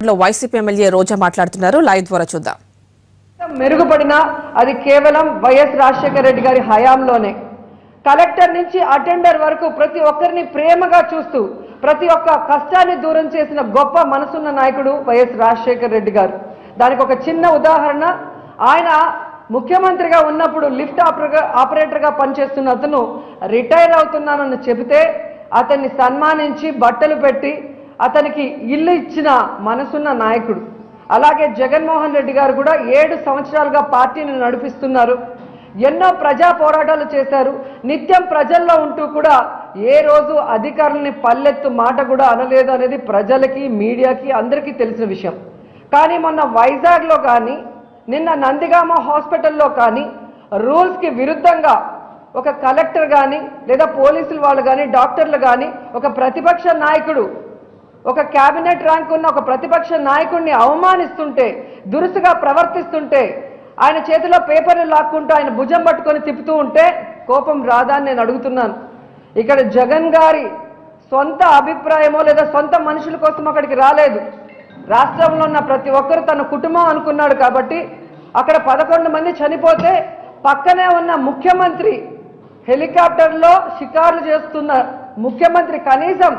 లో YCP MLA రోజా మాట్లాడుతున్నారు live ద్వారా చూద్దాం మెరుగుపడినా అది కేవలం వైఎస్ రాజశేఖర రెడ్డి గారి హయాంలోనే కలెక్టర్ నుంచి అటెండర్ వరకు ప్రతి ఒక్కరిని ప్రేమగా చూస్తూ ప్రతి ఒక్క కష్టాన్ని దూరం చేసిన గొప్ప మనసున్న నాయకుడు వైఎస్ రాజశేఖర రెడ్డి గారు దానికి ఒక చిన్న ఉదాహరణ ఆయన ముఖ్యమంత్రిగా ఉన్నప్పుడు లిఫ్ట్ ఆపరేటర్ ఆపరేటర్గా పనిచేస్తున్న అతను రిటైర్ అవుతున్నానని చెబితే అతన్ని సన్మానించి బట్టలు పెట్టి అతనికి ఇల్లు ఇచ్చిన మనసున్న నాయకుడు అలాగే జగన్మోహన్ రెడ్డి గారు కూడా ఏడు సంవత్సరాలుగా పార్టీని నడిపిస్తున్నారు ఎన్నో ప్రజా పోరాటాలు చేశారు నిత్యం ప్రజల్లో ఉంటూ కూడా ఏ రోజు అధికారులని పల్లెత్తు మాట కూడా అనలేదు అనేది ప్రజలకి మీడియాకి అందరికీ తెలిసిన విషయం కానీ మొన్న వైజాగ్లో కానీ నిన్న నందిగామ హాస్పిటల్లో కానీ రూల్స్కి విరుద్ధంగా ఒక కలెక్టర్ కానీ లేదా పోలీసులు వాళ్ళు కానీ డాక్టర్లు కానీ ఒక ప్రతిపక్ష నాయకుడు ఒక కేబినెట్ ర్యాంక్ ఉన్న ఒక ప్రతిపక్ష నాయకుడిని అవమానిస్తుంటే దురుసుగా ప్రవర్తిస్తుంటే ఆయన చేతిలో పేపర్లు లాక్కుంటూ ఆయన భుజం పట్టుకొని తిప్పుతూ ఉంటే కోపం రాదా అని నేను అడుగుతున్నాను ఇక్కడ జగన్ గారి సొంత అభిప్రాయమో లేదా సొంత మనుషుల కోసం అక్కడికి రాలేదు రాష్ట్రంలో ఉన్న ప్రతి ఒక్కరు తన కుటుంబం అనుకున్నాడు కాబట్టి అక్కడ పదకొండు మంది చనిపోతే పక్కనే ఉన్న ముఖ్యమంత్రి హెలికాప్టర్లో షికార్లు చేస్తున్న ముఖ్యమంత్రి కనీసం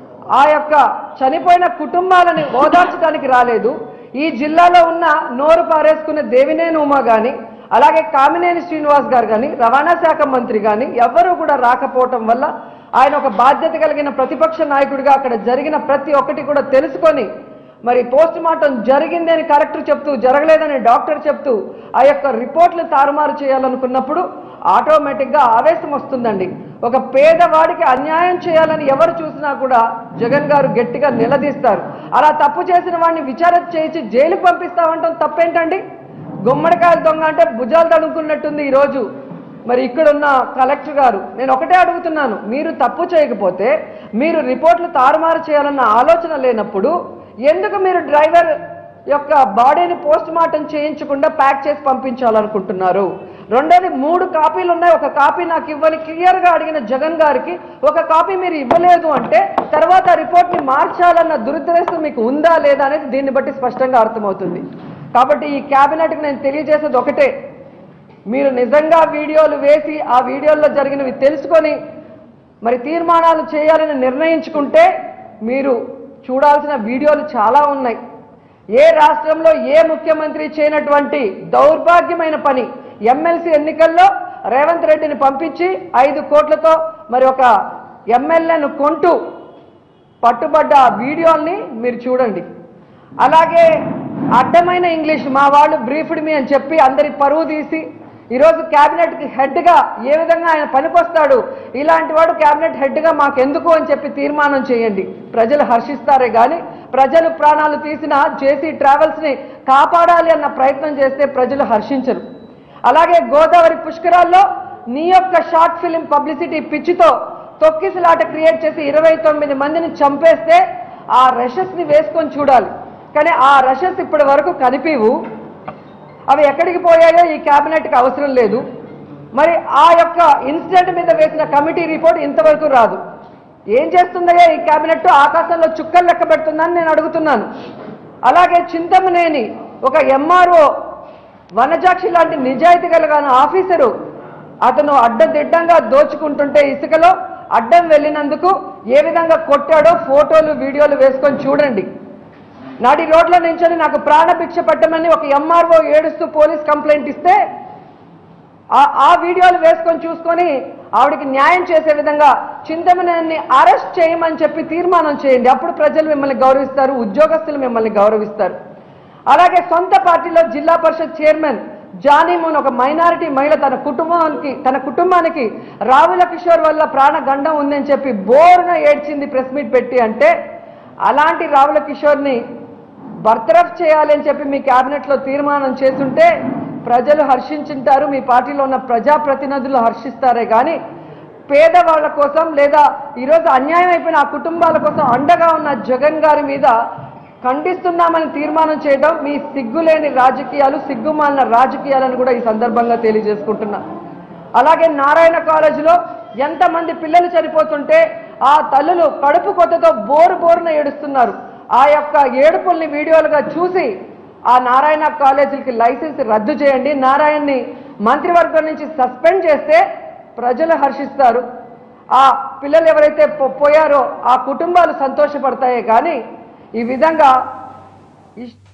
ఆ యొక్క చనిపోయిన కుటుంబాలని ఓదార్చడానికి రాలేదు ఈ జిల్లాలో ఉన్న నోరు పారేసుకున్న దేవినేని ఉమా కానీ అలాగే కామినేని శ్రీనివాస్ గారు కానీ రవాణా శాఖ మంత్రి కానీ ఎవ్వరూ కూడా రాకపోవటం వల్ల ఆయన ఒక బాధ్యత కలిగిన ప్రతిపక్ష నాయకుడిగా అక్కడ జరిగిన ప్రతి ఒక్కటి కూడా తెలుసుకొని మరి పోస్ట్ మార్టం జరిగింది అని కలెక్టర్ చెప్తూ జరగలేదని డాక్టర్ చెప్తూ ఆ యొక్క రిపోర్ట్లు తారుమారు చేయాలనుకున్నప్పుడు ఆటోమేటిక్గా ఆవేశం వస్తుందండి ఒక పేదవాడికి అన్యాయం చేయాలని ఎవరు చూసినా కూడా జగన్ గారు గట్టిగా నిలదీస్తారు అలా తప్పు చేసిన వాడిని విచారణ చేయించి జైలుకు పంపిస్తామంటాం తప్పేంటండి గుమ్మడికాయల దొంగ అంటే భుజాలు తడుముకున్నట్టుంది ఈరోజు మరి ఇక్కడున్న కలెక్టర్ గారు నేను ఒకటే అడుగుతున్నాను మీరు తప్పు చేయకపోతే మీరు రిపోర్ట్లు తారుమారు చేయాలన్న ఆలోచన లేనప్పుడు ఎందుకు మీరు డ్రైవర్ యొక్క బాడీని పోస్ట్ మార్టం చేయించకుండా ప్యాక్ చేసి పంపించాలనుకుంటున్నారు రెండోది మూడు కాపీలు ఉన్నాయి ఒక కాపీ నాకు ఇవ్వాలి క్లియర్గా అడిగిన జగన్ గారికి ఒక కాపీ మీరు ఇవ్వలేదు అంటే తర్వాత రిపోర్ట్ని మార్చాలన్న దురుద్దేశం మీకు ఉందా లేదా అనేది దీన్ని బట్టి స్పష్టంగా అర్థమవుతుంది కాబట్టి ఈ క్యాబినెట్కి నేను తెలియజేసేది ఒకటే మీరు నిజంగా వీడియోలు వేసి ఆ వీడియోల్లో జరిగినవి తెలుసుకొని మరి తీర్మానాలు చేయాలని నిర్ణయించుకుంటే మీరు చూడాల్సిన వీడియోలు చాలా ఉన్నాయి ఏ రాష్ట్రంలో ఏ ముఖ్యమంత్రి చేయనటువంటి దౌర్భాగ్యమైన పని ఎమ్మెల్సీ ఎన్నికల్లో రేవంత్ రెడ్డిని పంపించి ఐదు కోట్లతో మరి ఒక ఎమ్మెల్యేను కొంటూ పట్టుబడ్డ ఆ వీడియోల్ని మీరు చూడండి అలాగే అడ్డమైన ఇంగ్లీష్ మా వాళ్ళు బ్రీఫ్డ్ మీ అని చెప్పి అందరి పరువు తీసి ఈరోజు క్యాబినెట్కి హెడ్గా ఏ విధంగా ఆయన పనికొస్తాడు ఇలాంటి వాడు క్యాబినెట్ హెడ్గా మాకెందుకు అని చెప్పి తీర్మానం చేయండి ప్రజలు హర్షిస్తారే కానీ ప్రజలు ప్రాణాలు తీసిన జేసీ ట్రావెల్స్ని కాపాడాలి అన్న ప్రయత్నం చేస్తే ప్రజలు హర్షించరు అలాగే గోదావరి పుష్కరాల్లో నీ యొక్క షార్ట్ ఫిలిం పబ్లిసిటీ పిచ్చితో తొక్కిసలాట క్రియేట్ చేసి ఇరవై తొమ్మిది మందిని చంపేస్తే ఆ రషస్ని వేసుకొని చూడాలి కానీ ఆ రషస్ ఇప్పటి వరకు కనిపివు అవి ఎక్కడికి పోయాయో ఈ క్యాబినెట్కి అవసరం లేదు మరి ఆ యొక్క ఇన్సిడెంట్ మీద వేసిన కమిటీ రిపోర్ట్ ఇంతవరకు రాదు ఏం చేస్తుందయ్యా ఈ క్యాబినెట్ ఆకాశంలో చుక్కలు లెక్క పెడుతుందని నేను అడుగుతున్నాను అలాగే చింతమనేని ఒక ఎంఆర్ఓ వనజాక్షి లాంటి నిజాయితీ కలిగిన ఆఫీసరు అతను అడ్డదిడ్డంగా దోచుకుంటుంటే ఇసుకలో అడ్డం వెళ్ళినందుకు ఏ విధంగా కొట్టాడో ఫోటోలు వీడియోలు వేసుకొని చూడండి నాటి రోడ్ల నుంచి నాకు ప్రాణభిక్ష పట్టమని ఒక ఎంఆర్ఓ ఏడుస్తూ పోలీస్ కంప్లైంట్ ఇస్తే ఆ- ఆ వీడియోలు వేసుకొని చూసుకొని ఆవిడకి న్యాయం చేసే విధంగా చింతమనేని అరెస్ట్ చేయమని చెప్పి తీర్మానం చేయండి అప్పుడు ప్రజలు మిమ్మల్ని గౌరవిస్తారు ఉద్యోగస్తులు మిమ్మల్ని గౌరవిస్తారు అలాగే సొంత పార్టీలో జిల్లా పరిషత్ చైర్మన్ జానీమోన్ ఒక మైనారిటీ మహిళ తన కుటుంబానికి తన కుటుంబానికి రావుల కిషోర్ వల్ల ప్రాణగండం ఉందని చెప్పి బోరున ఏడ్చింది ప్రెస్ మీట్ పెట్టి అంటే అలాంటి రావుల కిషోర్ని బర్తరఫ్ చేయాలి అని చెప్పి మీ క్యాబినెట్లో తీర్మానం చేస్తుంటే ప్రజలు హర్షించుంటారు మీ పార్టీలో ఉన్న ప్రజాప్రతినిధులు హర్షిస్తారే కానీ పేదవాళ్ళ కోసం లేదా ఈరోజు అన్యాయం అయిపోయిన ఆ కుటుంబాల కోసం అండగా ఉన్న జగన్ గారి మీద ఖండిస్తున్నామని తీర్మానం చేయడం మీ సిగ్గులేని రాజకీయాలు సిగ్గుమాలిన రాజకీయాలను కూడా ఈ సందర్భంగా తెలియజేసుకుంటున్నా అలాగే నారాయణ కాలేజీలో ఎంతమంది పిల్లలు చనిపోతుంటే ఆ తల్లులు కడుపు కొత్తతో బోరు బోరున ఏడుస్తున్నారు ఆ యొక్క ఏడుపుల్ని వీడియోలుగా చూసి ఆ నారాయణ కాలేజీలకి లైసెన్స్ రద్దు చేయండి నారాయణని మంత్రివర్గం నుంచి సస్పెండ్ చేస్తే ప్రజలు హర్షిస్తారు ఆ పిల్లలు ఎవరైతే పో- పోయారో ఆ కుటుంబాలు సంతోషపడతాయే కానీ ఈ విధంగా ఇష్-